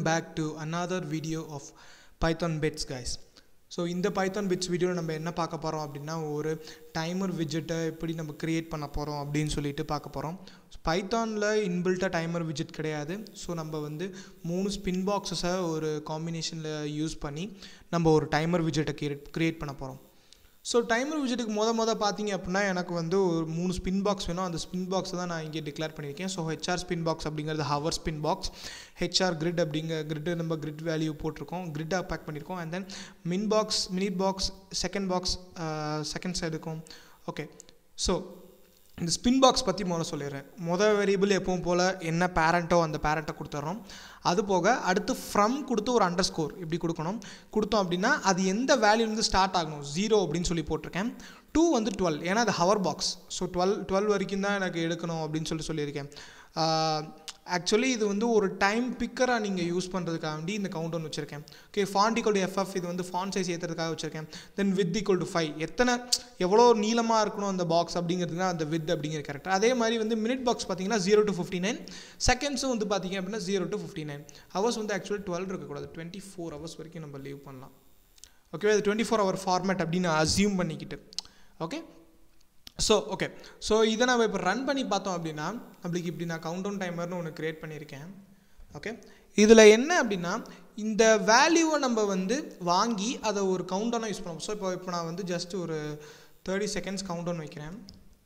back to another video of Python bits guys so இந்த Python bits வீடியோவில் நம்ம என்ன பார்க்க போகிறோம் அப்படின்னா ஒரு டைமர் விஜெட்டை எப்படி நம்ம க்ரியேட் பண்ண போகிறோம் அப்படின்னு சொல்லிட்டு பார்க்க போகிறோம் பைத்தானில் இன்பில்ட்டாக டைமர் விஜெட் கிடையாது ஸோ நம்ம வந்து மூணு ஸ்பின் பாக்ஸஸை ஒரு காம்பினேஷனில் யூஸ் பண்ணி நம்ம ஒரு டைமர் விஜெட்டை கிரியேட் க்ரியேட் பண்ண போகிறோம் ஸோ டைமர் விஜெட்டுக்கு மொத மொதல் பார்த்தீங்க அப்படின்னா எனக்கு வந்து ஒரு மூணு ஸ்பின் பாக்ஸ் வேணும் அந்த ஸ்பின் பாக்ஸை தான் நான் இங்கே டிக்ளேர் பண்ணியிருக்கேன் ஸோ ஹெச்ஆர் ஸ்பின் பாக்ஸ் அப்படிங்கிறது hour spin box HR grid அப்படிங்கிற கிரிட்டு நம்ம கிரிட் வேல்யூ போட்டிருக்கோம் கிரிட்டாக பேக் பண்ணியிருக்கோம் and then min box minute box second box second சைடுக்கும் ஓகே ஸோ இந்த ஸ்பின் பாக்ஸ் பற்றி முதல்ல சொல்லிடுறேன் மொதல் வேரியபிள் எப்பவும் போல் என்ன பேரண்ட்டோ அந்த பேரண்ட்டை கொடுத்துட்றோம் அது போக அடுத்து ஃப்ரம் கொடுத்து ஒரு அண்டர் ஸ்கோர் இப்படி கொடுக்கணும் கொடுத்தோம் அப்படின்னா அது எந்த வேல்யூலேருந்து ஸ்டார்ட் ஆகணும் ஜீரோ அப்படின்னு சொல்லி போட்டிருக்கேன் டூ வந்து டுவெல் ஏன்னா அது hour box so twelve twelve வரைக்கும் தான் எனக்கு எடுக்கணும் அப்படின்னு சொல்லி சொல்லியிருக்கேன் ஆக்சுவலி இது வந்து ஒரு டைம் பிக்கராக நீங்கள் யூஸ் பண்ணுறதுக்காக வேண்டி இந்த கவுண்ட் ஒன்று வச்சுருக்கேன் okay font equal to FF இது வந்து ஃபாண்ட் சைஸ் ஏற்றுறதுக்காக வச்சுருக்கேன் then width equal to five எத்தனை எவ்வளோ நீளமாக இருக்கணும் அந்த பாக்ஸ் அப்படிங்கிறதுக்கு அந்த வித் அப்படிங்கிற கரெக்ட் அதே மாதிரி வந்து மினிட் பாக்ஸ் பார்த்தீங்கன்னா ஜீரோ டு ஃபிஃப்டி நைன் செகண்ட்ஸும் வந்து பார்த்தீங்க அப்படின்னா zero to fifty nine hours வந்து ஆக்சுவலி டுவெல் இருக்கக்கூடாது டுவெண்ட்டி ஃபோர் ஹவர்ஸ் வரைக்கும் நம்ம லீவ் பண்ணலாம் ஓகே அது டுவெண்ட்டி ஃபோர் ஹவர் ஃபார்மேட் அப்படின்னு அசியூம் பண்ணிக்கிட்டு ஓகே ஸோ ஓகே ஸோ இதை நம்ம இப்போ ரன் பண்ணி பார்த்தோம் அப்படின்னா நம்மளுக்கு இப்படி நான் கவுண்ட் டவுன் டைமர்னு ஒன்று க்ரியேட் பண்ணியிருக்கேன் ஓகே இதில் என்ன அப்படின்னா இந்த வேல்யூவை நம்ம வந்து வாங்கி அதை ஒரு கவுண்ட் டவுனாக யூஸ் பண்ணுவோம் ஸோ இப்போ இப்போ நான் வந்து ஜஸ்ட் ஒரு தேர்ட்டி செகண்ட்ஸ் கவுண்ட் டவுன் வைக்கிறேன்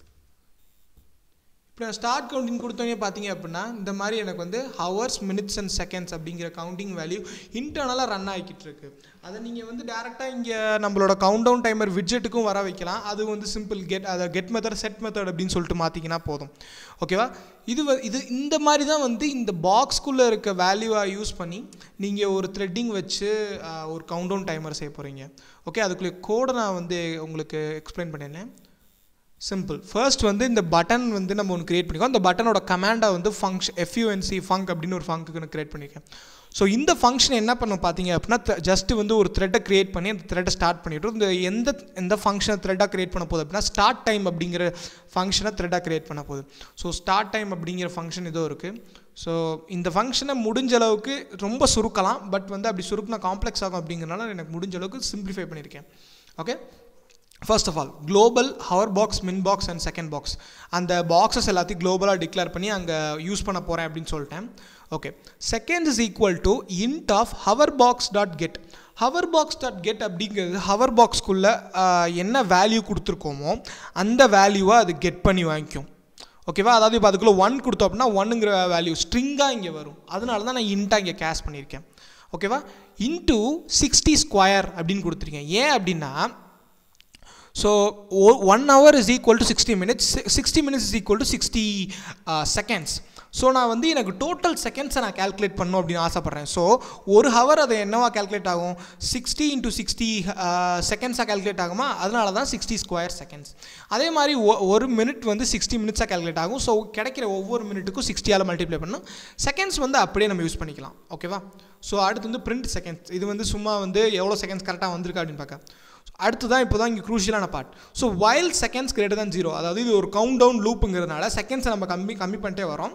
இப்போ நான் ஸ்டார்ட் கவுண்டிங் கொடுத்தோன்னே பார்த்தீங்க அப்படின்னா இந்த மாதிரி எனக்கு வந்து ஹவர்ஸ் மினிட்ஸ் அண்ட் செகண்ட்ஸ் அப்படிங்கிற கவுண்டிங் வேல்யூ இன்டர்னலாக ரன் ஆகிக்கிட்டு இருக்கு அதை நீங்கள் வந்து டேரெக்டாக இங்கே நம்மளோட கவுண்ட் டவுன் டைமர் விட்ஜெட்டுக்கும் வர வைக்கலாம் அது வந்து சிம்பிள் கெட் அதை கெட் மெத்தட் செட் மெத்தட் அப்படின்னு சொல்லிட்டு மாற்றிக்கினா போதும் ஓகேவா இது இது இந்த மாதிரி தான் வந்து இந்த பாக்ஸ்குள்ளே இருக்க வேல்யூவாக யூஸ் பண்ணி நீங்கள் ஒரு த்ரெட்டிங் வச்சு ஒரு கவுண்ட் டவுன் டைமர் செய்ய போகிறீங்க ஓகே அதுக்குள்ளே கோடை நான் வந்து உங்களுக்கு எக்ஸ்பிளைன் பண்ணியிருந்தேன் சிம்பிள் ஃபர்ஸ்ட் வந்து இந்த பட்டன் வந்து நம்ம ஒன்று க்ரியேட் பண்ணிக்கோ அந்த பட்டனோட கமாண்டை வந்து ஃபங்க்ஷன் எஃப்யூஎன்சி ஃபங்க் அப்படின்னு ஒரு ஃபங்க்கு நான் க்ரியேட் பண்ணியிருக்கேன் ஸோ இந்த ஃபங்க்ஷன் என்ன பண்ண பார்த்தீங்க அப்படின்னா ஜஸ்ட் வந்து ஒரு த்ரெட்டை க்ரியேட் பண்ணி அந்த த்ரெட்டை ஸ்டார்ட் பண்ணிவிட்டு இந்த எந்த எந்த ஃபங்க்ஷனை த்ரெட்டாக க்ரியேட் பண்ண போகுது அப்படின்னா ஸ்டார்ட் டைம் அப்படிங்கிற ஃபங்க்ஷனை த்ரெட்டாக க்ரியேட் பண்ண போகுது ஸோ ஸ்டார்ட் டைம் அப்படிங்கிற ஃபங்க்ஷன் இதோ இருக்குது ஸோ இந்த ஃபங்க்ஷனை முடிஞ்ச அளவுக்கு ரொம்ப சுருக்கலாம் பட் வந்து அப்படி சுருக்குனா காம்ப்ளெக்ஸ் ஆகும் அப்படிங்கிறனால எனக்கு முடிஞ்ச அளவுக்கு சிம்பிளிஃபை பண்ணியிருக்கேன் okay first of all global hour box min box and second box அந்த பாக்ஸஸ் எல்லாத்தையும் குளோபலாக டிக்ளேர் பண்ணி அங்கே யூஸ் பண்ண போகிறேன் அப்படின்னு சொல்லிட்டேன் okay second is equal to int of hour box dot get hour box dot get அப்படிங்கிறது ஹவர் பாக்ஸ்க்குள்ளே என்ன வேல்யூ கொடுத்துருக்கோமோ அந்த வேல்யூவை அது கெட் பண்ணி வாங்கிக்கும் ஓகேவா அதாவது இப்போ அதுக்குள்ளே ஒன் கொடுத்தோம் அப்படின்னா ஒன்னுங்கிற வேல்யூ ஸ்ட்ரிங்காக இங்கே வரும் அதனால தான் நான் இன்ட்டாக இங்கே கேஷ் பண்ணியிருக்கேன் ஓகேவா இன்ட்டு சிக்ஸ்டி ஸ்கொயர் அப்படின்னு கொடுத்துருக்கேன் ஏன் அப்படின்னா so one hour is equal to sixty minutes sixty minutes is equal to sixty seconds so நான் வந்து எனக்கு டோட்டல் செகண்ட்ஸை நான் கேல்குலேட் பண்ணணும் அப்படின்னு ஆசைப்பட்றேன் ஸோ ஒரு ஹவர் அது என்னவா கேல்குலேட் ஆகும் சிக்ஸ்டி இன்ட்டு சிக்ஸ்டி செகண்ட்ஸாக கேல்குலேட் ஆகுமா அதனால தான் சிக்ஸ்டி ஸ்கொயர் செகண்ட்ஸ் அதே மாதிரி ஒரு மினிட் வந்து சிக்ஸ்டி மினிட்ஸாக கேல்குலேட் ஆகும் ஸோ கிடைக்கிற ஒவ்வொரு மினிட்டுக்கும் சிக்ஸ்டியால் மல்டிப்ளை பண்ணணும் செகண்ட்ஸ் வந்து அப்படியே நம்ம யூஸ் பண்ணிக்கலாம் ஓகேவா ஸோ அடுத்து வந்து பிரிண்ட் செகண்ட்ஸ் இது வந்து சும்மா வந்து எவ்வளோ செகண்ட்ஸ் கரெக்டாக வந்திருக்கா அப்படின்னு பார்க்க அடுத்து தான் இப்போ தான் இங்கே க்ரூஷியலான part so while seconds greater than zero அதாவது இது ஒரு கவுண்ட் டவுன் லூப்புங்கிறதுனால செகண்ட்ஸை நம்ம கம்மி கம்மி பண்ணிட்டே வரோம்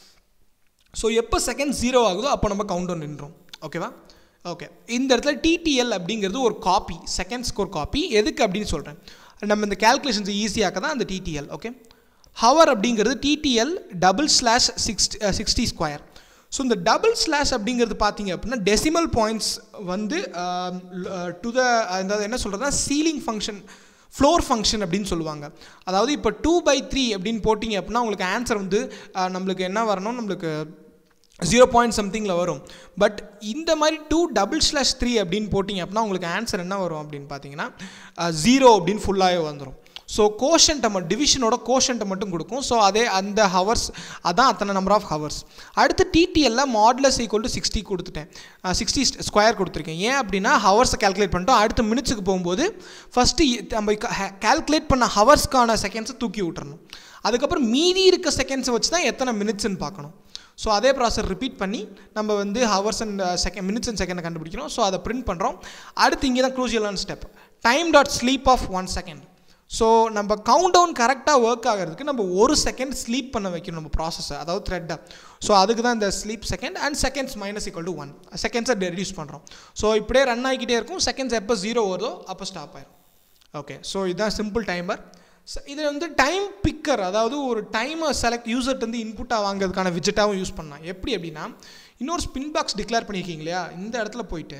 ஸோ எப்போ செகண்ட் ஜீரோ ஆகுதோ அப்போ நம்ம கவுண்ட் டவுன் நின்றோம் ஓகேவா ஓகே இந்த இடத்துல டிடிஎல் அப்படிங்கிறது ஒரு காப்பி செகண்ட் ஸ்கோர் காப்பி எதுக்கு அப்படின்னு சொல்கிறேன் நம்ம இந்த கேல்குலேஷன்ஸ் ஈஸியாக்க தான் அந்த டிடிஎல் ஓகே ஹவர் அப்படிங்கிறது TTL double slash sixty sixty square so இந்த டபுள் ஸ்லாஷ் அப்படிங்கிறது பார்த்தீங்க அப்படின்னா டெசிமல் பாயிண்ட்ஸ் வந்து டு த அதாவது என்ன சொல்கிறதுனா சீலிங் ஃபங்க்ஷன் ஃப்ளோர் ஃபங்க்ஷன் அப்படின்னு சொல்லுவாங்க அதாவது இப்போ டூ பை த்ரீ அப்படின்னு போட்டிங்க அப்படின்னா உங்களுக்கு ஆன்சர் வந்து நம்மளுக்கு என்ன வரணும் நம்மளுக்கு ஜீரோ பாயிண்ட் சம்திங்கில் வரும் பட் இந்த மாதிரி டூ டபுள் ஸ்லாஷ் த்ரீ அப்படின்னு போட்டிங்க அப்படின்னா உங்களுக்கு ஆன்சர் என்ன வரும் அப்படின்னு பார்த்தீங்கன்னா ஜீரோ அப்படின்னு ஃபுல்லாகவே வந்துடும் ஸோ கோஷன்ட்டை மட்டும் டிவிஷனோட கோஷன்ட்டை மட்டும் கொடுக்கும் ஸோ அதே அந்த ஹவர்ஸ் அதான் அத்தனை நம்பர் ஆஃப் ஹவர்ஸ் அடுத்து டிடிஎல்ல மாடலஸ் ஈக்குவல் டு சிக்ஸ்டி கொடுத்துட்டேன் சிக்ஸ்டி ஸ்கொயர் கொடுத்துருக்கேன் ஏன் அப்படின்னா ஹவர்ஸை கேல்குலேட் பண்ணிட்டோம் அடுத்த மினிட்ஸுக்கு போகும்போது ஃபஸ்ட்டு நம்ம கேல்குலேட் பண்ண ஹவர்ஸ்க்கான செகண்ட்ஸை தூக்கி விட்டுறணும் அதுக்கப்புறம் மீதி இருக்க செகண்ட்ஸை வச்சு தான் எத்தனை மினிட்ஸ்ன்னு பார்க்கணும் ஸோ அதே ப்ராசஸ் ரிப்பீட் பண்ணி நம்ம வந்து hours and second minutes and செகண்டை கண்டுபிடிக்கிறோம் ஸோ அதை பிரிண்ட் பண்ணுறோம் அடுத்து இங்கே தான் க்ரூஷியலான step time dot sleep of one second so நம்ம கவுண்ட் டவுன் கரெக்டாக ஒர்க் ஆகிறதுக்கு நம்ம ஒரு செகண்ட் ஸ்லீப் பண்ண வைக்கணும் நம்ம ப்ராசஸை அதாவது த்ரெட்டை ஸோ அதுக்கு தான் இந்த sleep second and seconds minus equal to one செகண்ட்ஸை ரெடியூஸ் பண்ணுறோம் ஸோ இப்படியே ரன் ஆகிக்கிட்டே இருக்கும் செகண்ட்ஸ் எப்போ ஜீரோ வருதோ அப்போ ஸ்டாப் ஆயிரும் ஓகே ஸோ இதுதான் சிம்பிள் டைமர் இது வந்து டைம் பிக்கர் அதாவது ஒரு டைமை செலக்ட் யூசர்ட் வந்து இன்புட்டாக வாங்குறதுக்கான விஜெட்டாகவும் யூஸ் பண்ணலாம் எப்படி அப்படின்னா இன்னொரு ஸ்பின் பாக்ஸ் டிக்ளேர் பண்ணியிருக்கீங்க இல்லையா இந்த இடத்துல போயிட்டு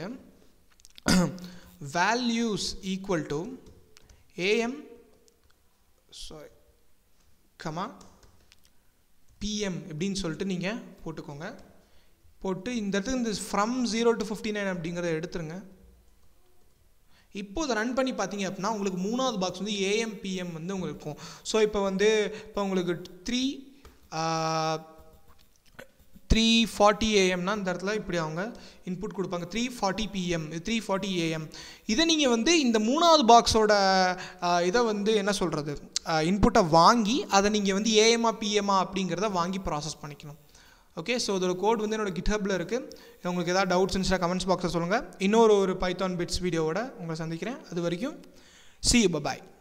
values equal to AM sorry comma PM எப்படின்னு சொல்லிட்டு நீங்கள் போட்டுக்கோங்க போட்டு இந்த இடத்துக்கு இந்த from zero to fifty nine அப்படிங்கிறத எடுத்துருங்க இப்போ இதை ரன் பண்ணி பார்த்தீங்க அப்படின்னா உங்களுக்கு மூணாவது பாக்ஸ் வந்து ஏஎம் பிஎம் வந்து உங்களுக்கு இருக்கும் ஸோ இப்போ வந்து இப்போ உங்களுக்கு த்ரீ த்ரீ ஃபார்ட்டி ஏஎம்னா இந்த இடத்துல இப்படி அவங்க இன்புட் கொடுப்பாங்க three forty PM three forty AM இதை நீங்கள் வந்து இந்த மூணாவது பாக்ஸோட இதை வந்து என்ன சொல்கிறது இன்புட்டை வாங்கி அதை நீங்கள் வந்து ஏஎம்மா பிஎம்மா அப்படிங்கிறத வாங்கி ப்ராசஸ் பண்ணிக்கணும் ஓகே ஸோ இதோட கோட் வந்து என்னோட கிட்ஹப்பில் இருக்குது உங்களுக்கு ஏதாவது டவுட்ஸ் இருந்துச்சுன்னா கமெண்ட்ஸ் பாக்ஸில் சொல்லுங்கள் இன்னொரு ஒரு பைத்தான் பிட்ஸ் வீடியோவோட உங்களை சந்திக்கிறேன் அது வரைக்கும் சி பாய்